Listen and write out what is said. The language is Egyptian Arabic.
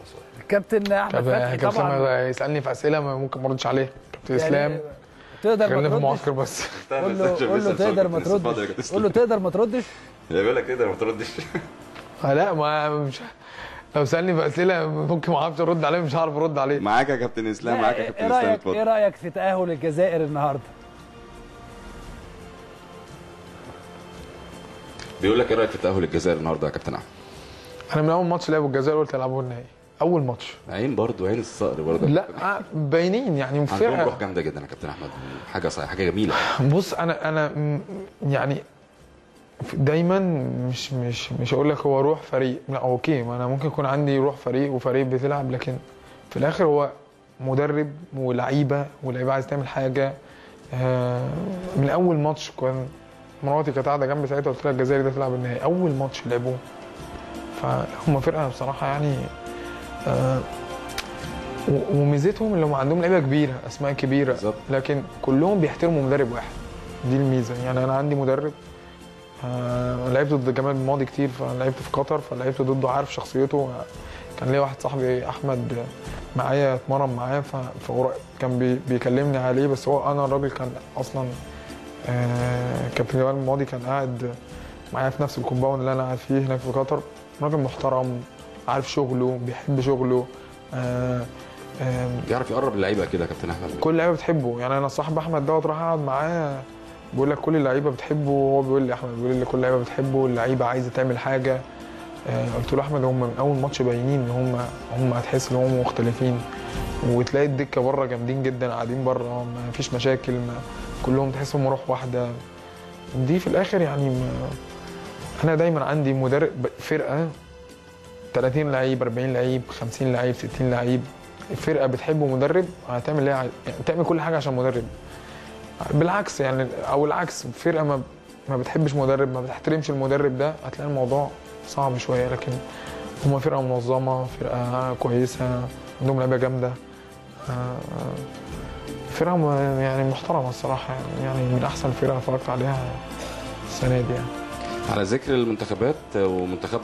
سؤال كابتن احمد كابتن فتحي كابتن طبعا اسامه يسالني في اسئله ما ممكن ما اردش عليها كابتن يعني اسلام تقدر خلينا ما في تردش المعسكر بس قول له قول له تقدر ما تردش قول له تقدر ما تردش بيقول لك تقدر ما تردش آه لا ما مش لو سالني في اسئله ممكن ما اعرفش ارد عليه مش هعرف ارد عليه معاك يا كابتن اسلام معاك يا ايه كابتن اسلام رايك ايه اتفضل رايك في تاهل الجزائر النهارده بيقول لك ايه رايك في تاهل الجزائر النهارده يا كابتن احمد انا من اول ماتش لعبوا الجزائر قلت يلعبوا النهائي اول ماتش عين برضو عين الصقر برضو لا آه، باينين يعني عندهم فرقه روح جامده جدا يا كابتن احمد حاجه صحيح حاجه جميله بص انا انا م- يعني دايما مش مش مش هقول لك هو روح فريق لا اوكي ما انا ممكن يكون عندي روح فريق وفريق بتلعب لكن في الاخر هو مدرب ولعيبه واللعيبه عايز تعمل حاجه آه، من اول ماتش كان مراتي كانت قاعده جنبي ساعتها قلت لها الجزائر ده تلعب النهائي اول ماتش لعبوه فهم فرقه بصراحه يعني آه، و- وميزتهم اللي هم عندهم لعيبه كبيره اسماء كبيره بالظبط. لكن كلهم بيحترموا مدرب واحد دي الميزه يعني انا عندي مدرب آه لعبت ضد جمال الماضي كتير فلعبت في قطر فلعبت ضده عارف شخصيته كان ليا واحد صاحبي احمد معايا اتمرن معاه ف- فقريب كان بي بيكلمني عليه بس هو انا الراجل كان اصلا آه كابتن جمال الماضي كان قاعد معايا في نفس الكومباوند اللي انا قاعد فيه هناك في قطر راجل محترم عارف شغله بيحب شغله آه آه يعرف يقرب اللعيبه كده يا كابتن احمد كل اللعيبه بتحبه يعني انا صاحب احمد دوت راح اقعد معاه بيقول لك كل اللعيبه بتحبه وهو بيقول لي احمد بيقول لي كل اللعيبه بتحبه اللعيبه عايزه تعمل حاجه آه، قلت له احمد هم من اول ماتش باينين ان هم هم هتحس ان هم مختلفين وتلاقي الدكه بره جامدين جدا قاعدين بره ما فيش مشاكل ما كلهم تحسهم روح واحده دي في الاخر يعني ما انا دايما عندي مدرب فرقه 30 لعيب 40 لعيب 50 لعيب 60 لعيب فرقه بتحب مدرب هتعمل ايه يعني تعمل كل حاجه عشان مدرب بالعكس يعني او العكس فرقه ما ما بتحبش مدرب ما بتحترمش المدرب ده هتلاقي الموضوع صعب شويه لكن هما فرقه منظمه فرقه كويسه عندهم لعيبه جامده آه، فرقه م- يعني محترمه الصراحه يعني, يعني من احسن فرقه اتفرجت عليها السنه دي يعني على ذكر المنتخبات ومنتخب